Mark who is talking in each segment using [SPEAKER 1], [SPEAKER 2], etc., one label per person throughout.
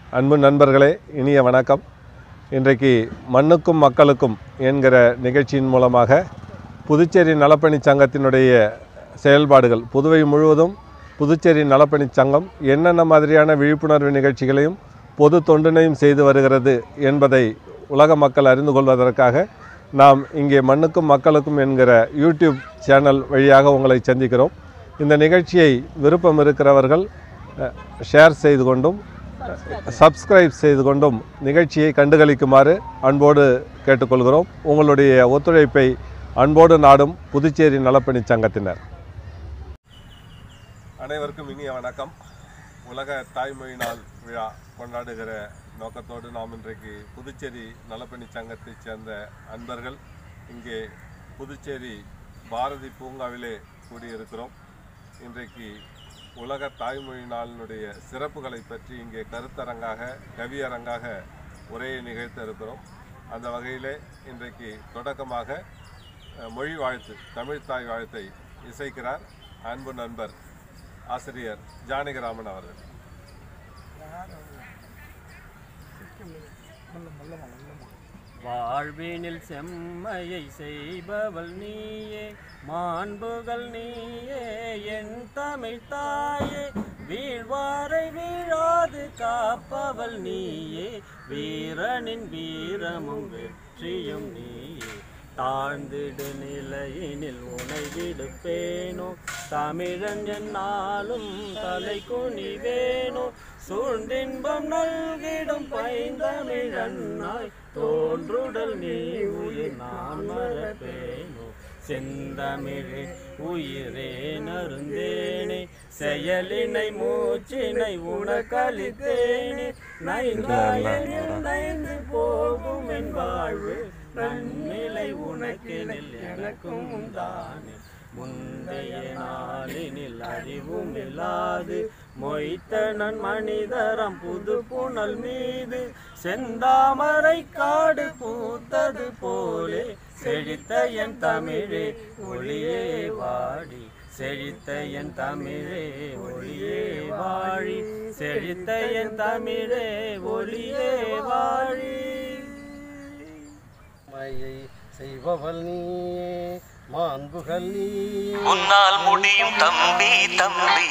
[SPEAKER 1] அன்பு நண்பர்களே இனிய வணக்கம் இன்றைக்கு மண்ணுக்கும் மக்களுக்கும் என்கிற நிகழ்ச்சியின் மூலமாக புதுச்சேரி நலப்பணி சங்கத்தினுடைய செயல்பாடுகள் புதுவை முழுவதும் புதுச்சேரி நலப்பணி சங்கம் என்னென்ன மாதிரியான விழிப்புணர்வு நிகழ்ச்சிகளையும் பொது தொண்டினையும் செய்து வருகிறது என்பதை உலக மக்கள் அறிந்து கொள்வதற்காக நாம் இங்கே மண்ணுக்கும் மக்களுக்கும் என்கிற யூடியூப் சேனல் வழியாக உங்களை சந்திக்கிறோம் இந்த நிகழ்ச்சியை விருப்பம் இருக்கிறவர்கள் அஹ், ஷேர் செய்து கொண்டும் சப்ஸ்கிரைப் செய்து கொண்டும் நிகழ்ச்சியை கண்டுகளிக்குமாறு அன்போடு கேட்டுக்கொள்கிறோம் உங்களுடைய ஒத்துழைப்பை அன்போடு நாடும் புதுச்சேரி நலப்பணி சங்கத்தினர் அனைவருக்கும் இனிய வணக்கம் உலக தாய்மொழி நாள் விழா கொண்டாடுகிற நோக்கத்தோடு நாம் இன்றைக்கு புதுச்சேரி நலப்பணி சங்கத்தைச் சேர்ந்த அன்பர்கள் இங்கே புதுச்சேரி பாரதி பூங்காவிலே கூடியிருக்கிறோம் இன்றைக்கு உலக தாய்மொழி நாளினுடைய சிறப்புகளை பற்றி இங்கே கருத்தரங்காக கவியரங்காக உரையை நிகழ்த்த இருக்கிறோம் அந்த வகையிலே இன்றைக்கு தொடக்கமாக அஹ், மொழி வாழ்த்து தமிழ் தாய் வாழ்த்தை இசைக்கிறார் அன்பு நண்பர் ஆசிரியர் ஜானகிராமன் அவர்கள்
[SPEAKER 2] வாழ்வினில் செம்மையை செய்பவள் நீயே மாண்புகள் நீயே என் தமிழ் தாயே வீழ்வாரை வீழாது காப்பவள் நீயே வீரனின் வீரமும் வெற்றியும் நீயே தாழ்ந்திடு நிலையினில் உனை விடுப்பேனோ தமிழன் என்னாலும் தலை குனிவேனோ சூழ்ந்தின்பம் நல்கிடும் பைந்தமிழன்னாய் தோன்றுடல் நீ உயிர் நான் மறப்பேனோ செந்தமிழே உயிரே நருந்தேனே செயலினை மூச்சினை உனக்களித்தேனே நைந்தாயனில் நைந்து போகும் என் வாழ்வு நன்னிலை உனக்கெனில் எனக்கும் தானே முந்தைய நாளினில் அறிவும் இல்லாது மொய்த்த நன் மனிதரம் புது புனல் மீது செந்தாமரை காடு பூத்தது போலே செழித்த என் தமிழே ஒளியே வாடி செழித்த என் தமிழே ஒளியே வாழி செழித்த என் தமிழே ஒளியே வாழி
[SPEAKER 3] மையை செய்பவள் நீயே மாண்புகள் நீயே
[SPEAKER 4] உன்னால் முடியும் தம்பி தம்பி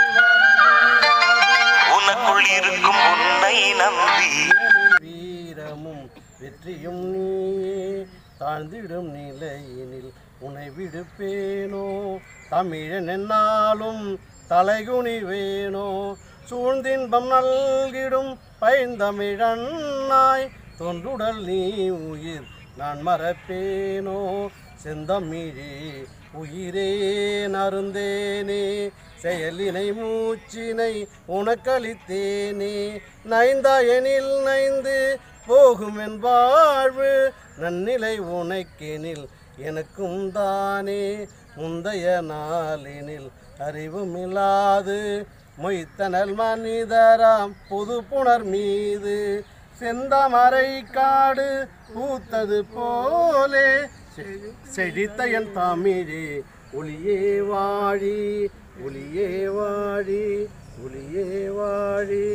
[SPEAKER 4] உனக்குள் இருக்கும் உன்னை நம்பி
[SPEAKER 3] வீரமும் வெற்றியும் நீயே தாழ்ந்திடும் நிலையினில் உனை விடுப்பேனோ தமிழன் என்னாலும் தலைகுனிவேனோ சூழ்ந்தின்பம் நல்கிடும் பைந்தமிழன்னாய் தொன்றுடல் நீ உயிர் நான் மறப்பேனோ செந்தமிழே உயிரே நருந்தேனே செயலினை மூச்சினை உனக்களித்தேனே நைந்தாயனில் நைந்து போகும் என் வாழ்வு நன்னிலை உனக்கெனில் எனக்கும் தானே முந்தைய நாளினில் அறிவுமில்லாது மொய்த்தனல் மனிதராம் புது புணர் மீது செந்தமரை காடு பூத்தது போலே செ- செழித்த என் தமிழே ஒளியே வாழி ஒளியே வாழி ஒளியே வாழி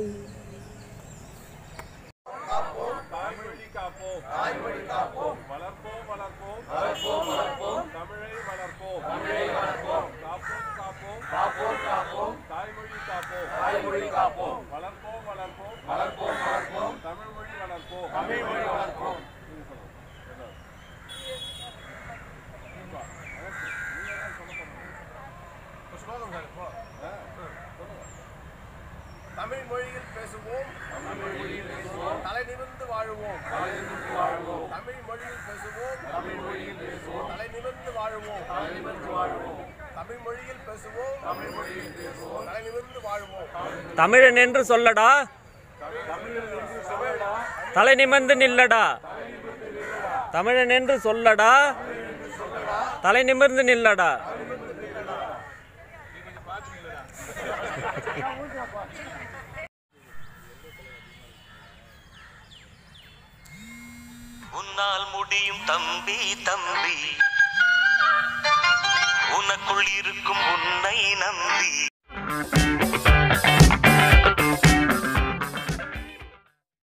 [SPEAKER 1] தாய்மொழி காப்போம் தாய்மொழி காப்போம் வளர்ப்போம் வளர்ப்போம் வளர்ப்போம் வளர்ப்போம் தமிழை வளர்ப்போம் தமிழை வளர்ப்போம் காப்போம் காப்போம் காப்போம் காப்போம் தாய்மொழி காப்போம் தாய்மொழி காப்போம் வளர்ப்போம் வளர்ப்போம் வளர்ப்போம் வளர்ப்போம் தமிழ் மொழி வளர்ப்போம் தமிழ் மொழி வளர்ப்போம்
[SPEAKER 5] தமிழ் மொழியில் பேசுவோம் தலை நிமிர்ந்து வாழுவோம் தமிழ் மொழியில் பேசுவோம் தலை நிமிர்ந்து வாழுவோம் தமிழ் மொழியில் பேசுவோம் தலை நிமிர்ந்து வாழுவோம்
[SPEAKER 2] தமிழன் என்று சொல்லடா தலை நிமிர்ந்து நில்லடா தமிழன் என்று சொல்லடா தலை நிமிர்ந்து நில்லடா
[SPEAKER 4] உன்னால் முடியும் தம்பி தம்பி உனக்குள் இருக்கும் உன்னை நம்பி